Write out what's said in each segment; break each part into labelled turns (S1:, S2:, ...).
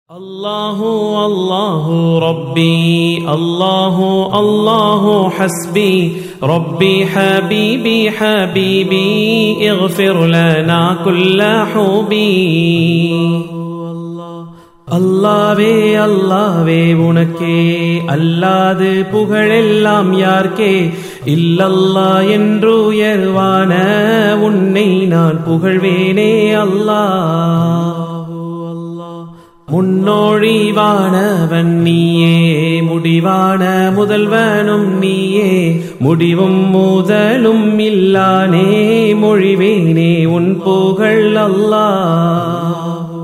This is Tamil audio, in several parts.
S1: الله الله ربي الله الله حسبي ربي حبيبي حبيبي اغفر لنا كل حبي அல்லாவே அல்லாவே உனக்கே அல்லாது புகழெல்லாம் யார்க்கே இல்லல்லா என்று உயர்வான உன்னை நான் புகழ்வேனே அல்லாஹ் முன்னோழிவானவன் நீயே முடிவான முதல்வனும் நீயே முடிவும் முதலும் இல்லானே மொழிவேனே உன் புகழ் அல்லாஹ்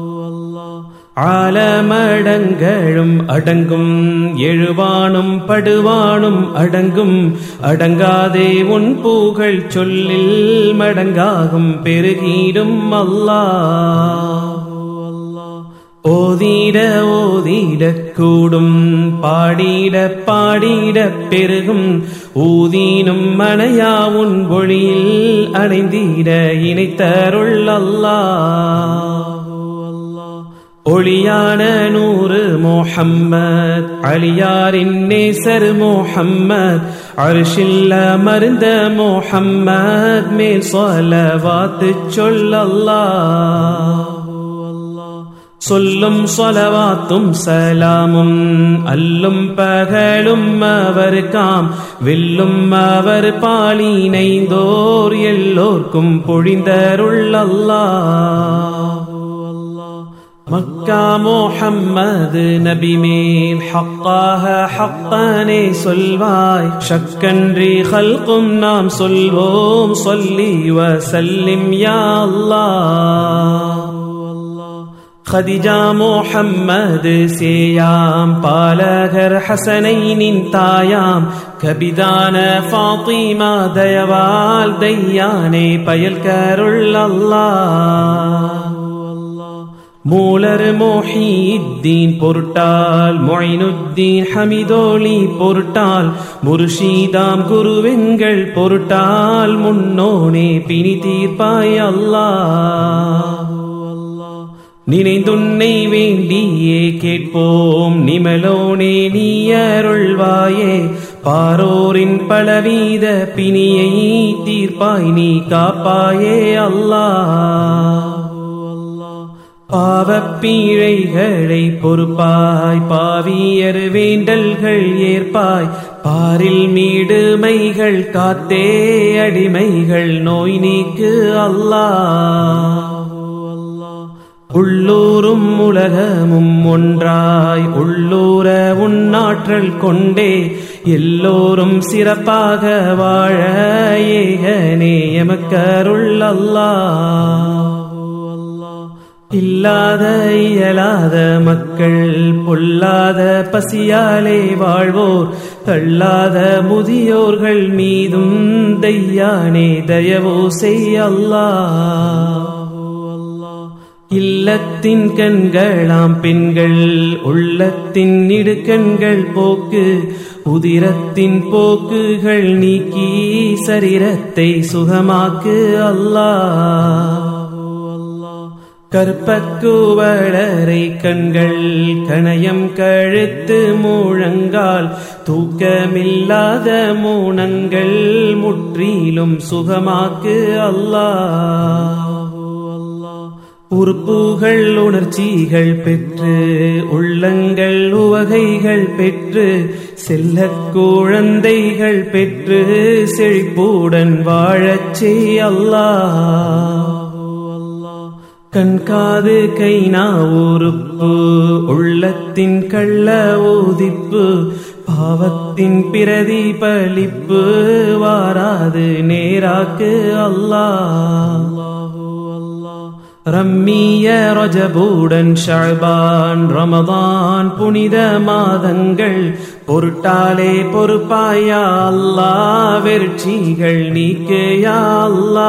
S1: ஆலமடங்களும் அடங்கும் எழுவானும் படுவானும் அடங்கும் அடங்காதே உன் புகழ் சொல்லில் மடங்காகும் பெருகிடும் அல்லாஹ் ஓதிட ஓதிட கூடும் பாடிட பாடிட பெருகும் ஊதீனும் மனையா உன் ஒளியில் அணைந்திட இணைத்தருள் அல்லாஹ் ஒளியான நூறு மோஹம்மத் அலியாரின் நேசர் மோஹம்மத் அரிசில்ல மருந்த மோஹம்மத் மேல் சொலவாத்து சொல்லல்லாஹ் சொல்லும் சொலவாத்தும் சலாமும் அல்லும் பகலும் அவர் காம் வில்லும் அவர் பாலினைந்தோர் எல்லோர்க்கும் பொழிந்தருள் அல்லாஹ் மக்கா முஹம்மது நபி மேல் ஹக்காக ஹக்கானே சொல்வாய் ஷக்கன்றி ஹல்கும் நாம் சொல்வோம் சொல்லி வசல்லிம் யா அல்லாஹ் خديجة محمد سيام பாலகர் ஹசனைனின் தாயாம் கபிதான ஃபாத்திமா தயவால் தையானே பயல் கருள் அல்லாஹ் மூலர் மோஹித்தீன் பொருட்டால் மொயினுத்தீன் ஹமிதோலி பொருட்டால் முர்ஷீதாம் குருவெங்கள் பொருட்டால் முன்னோனே பிணி தீர்ப்பாய் அல்லாஹ் நினைந்துன்னை வேண்டியே கேட்போம் நிமலோனே நீ அருள்வாயே பாரோரின் பலவீத பிணியை தீர்ப்பாய் நீ காப்பாயே அல்லாஹ் பாவப்பீழைகளை பொறுப்பாய் பாவியர் வேண்டல்கள் ஏற்பாய் பாரில் மீடுமைகள் காத்தே அடிமைகள் நோய் நீக்கு அல்லாஹ் உள்ளூரும் உலகமும் ஒன்றாய் உள்ளூர உன்னாற்றல் கொண்டே எல்லோரும் சிறப்பாக வாழ ஏகனே எமக்கருள் அல்லாஹ் இல்லாத இயலாத மக்கள் பொல்லாத பசியாலே வாழ்வோர் தள்ளாத முதியோர்கள் மீதும் தையானே தயவோ செய் அல்லாஹ் இல்லத்தின் கண்களாம் பெண்கள் உள்ளத்தின் இடுக்கண்கள் போக்கு உதிரத்தின் போக்குகள் நீக்கி சரீரத்தை சுகமாக்கு அல்லாஹ் கற்பக்குவளரை கண்கள் கணயம் கழுத்து மூழங்கால் தூக்கமில்லாத மூனங்கள் முற்றிலும் சுகமாக்கு அல்லாஹ் உறுப்புகள் உணர்ச்சிகள் பெற்று உள்ளங்கள் உவகைகள் பெற்று செல்ல குழந்தைகள் பெற்று செழிப்புடன் வாழச் செய் அல்லாஹ் கண்காது கை உறுப்பு உள்ளத்தின் கள்ள ஊதிப்பு பாவத்தின் பிரதிபலிப்பு வாராது நேராக்கு அல்லாஹ் ரம்மிய ரஜபூடன் ஷாபான் ரமதான் புனித மாதங்கள் பொருட்டாலே பொறுப்பாயா அல்லா வெற்றிகள் நீக்கையா அல்லா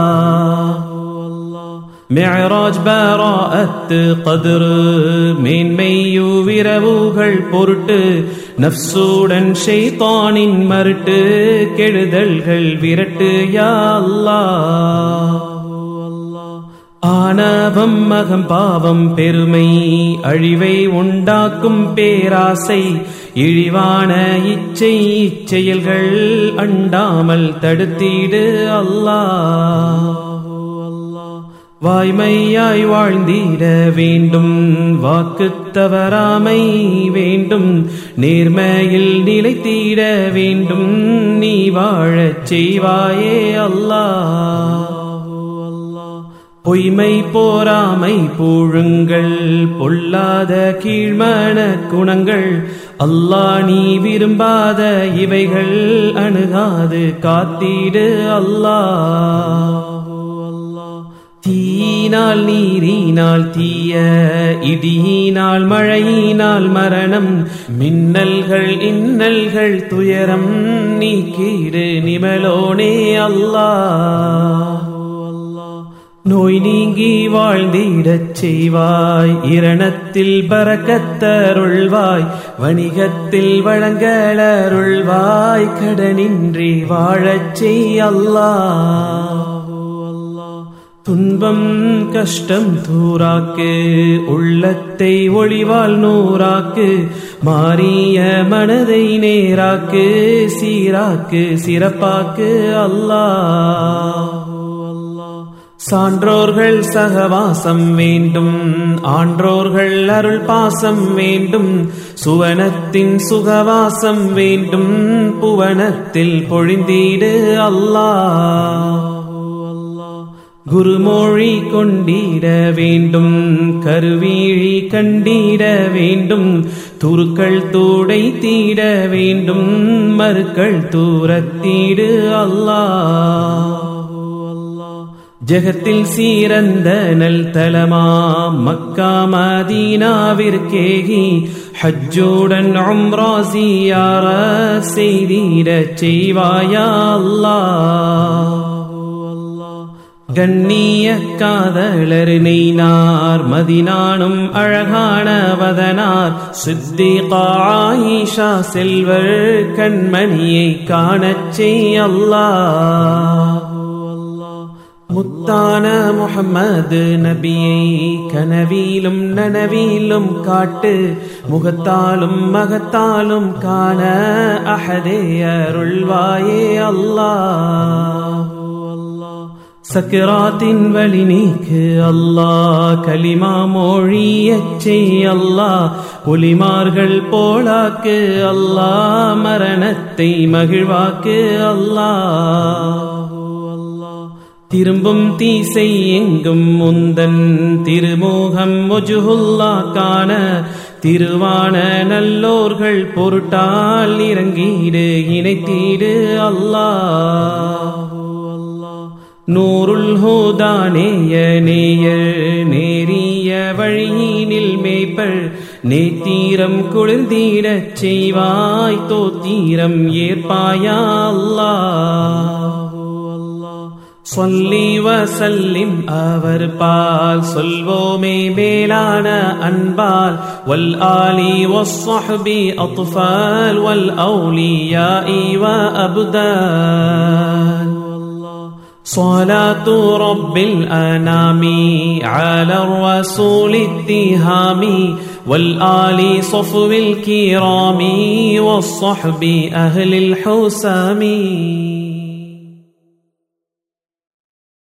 S1: மியராஜ் பராஅத்து கதிர் மேன்மையு விரவுகள் பொருட்டு நப்சூடன் ஷைத்தானின் மருட்டு கெடுதல்கள் விரட்டு யா அல்லாஹ் ஆணவம் மகம் பாவம் பெருமை அழிவை உண்டாக்கும் பேராசை இழிவான இச்சை இச்செயல்கள் அண்டாமல் தடுத்திடு அல்லாஹ் வாய்மையாய் வாழ்ந்திட வேண்டும் வாக்கு தவறாமை வேண்டும் நேர்மையில் நிலைத்திட வேண்டும் நீ வாழச் செய்வாயே அல்லாஹ் பொய்மை போராமை பூழுங்கள் பொல்லாத கீழ்மன குணங்கள் அல்லாஹ் நீ விரும்பாத இவைகள் அணுகாது காத்திடு அல்லாஹ் தீயினால் நீரினால் தீய இடியினால் மழையினால் மரணம் மின்னல்கள் இன்னல்கள் துயரம் நீக்கீடு நிமலோனே அல்லாஹ் நோய் நீங்கி வாழ்ந்திடச் செய்வாய் இரணத்தில் பறக்கத்தருள்வாய் வணிகத்தில் வழங்கலருள்வாய் கடனின்றி வாழச் செய் அல்லாஹ் துன்பம் கஷ்டம் தூராக்கு உள்ளத்தை ஒளிவால் நூறாக்கு மாறிய மனதை நேராக்கு சீராக்கு சிறப்பாக்கு அல்லாஹ் சான்றோர்கள் சகவாசம் வேண்டும் ஆன்றோர்கள் அருள் பாசம் வேண்டும் சுவனத்தின் சுகவாசம் வேண்டும் புவனத்தில் பொழிந்தீடு அல்லாஹ் குருமொழி கொண்டிட வேண்டும் கருவீழி கண்டிட வேண்டும் துருக்கள் தூடை தீட வேண்டும் மறுக்கள் தூரத்தீடு அல்லாஹ் ஜகத்தில் சீரந்த நல் தலமா மக்கா மதீனாவிற்கேகி ஹஜ்ஜுடன் உம்ராசியார செய்திடச் செய்வாயா அல்லாஹ் கண்ணிய காதலர் நெய்னார் மதினானும் அழகான வதனார் சித்திகாயிஷா செல்வர் கண்மணியை காணச் செய் அல்லாஹ் முத்தான முகம்மது நபியை கனவிலும் நனவிலும் காட்டு முகத்தாலும் மகத்தாலும் காண அஹதே அருள்வாயே அல்லாஹ் சக்கராத்தின் வழி நீக்கு அல்லாஹ் கலிமா மொழியச் செய் அல்லாஹ் ஒலிமார்கள் போலாக்கு அல்லாஹ் மரணத்தை மகிழ்வாக்கு அல்லாஹ் திரும்பும் தீசை எங்கும் முந்தன் திருமோகம் ஒஜுகுல்லா காண திருவான நல்லோர்கள் பொருட்டால் இறங்கீடு இணைத்தீடு அல்லாஹ் நூருல் ஹூதானேய நேயர் நேரிய வழியினில் மேய்ப்பள் நேத்தீரம் குளிர்ந்தீடச் செய்வாய் தோத்தீரம் ஏற்பாயா அல்லாஹ் சொல்லி வசல்லிம் அவர் பால் சொல்வோமே மேலான அன்பால் வல் ஆலி வஸ்ஸஹ்பி அத்ஃபால் வல் அவுலியாஇ வ அப்தான் صلاة رب الأنام على الرسول التهام والآل صفو الكرام والصحب أهل الحسام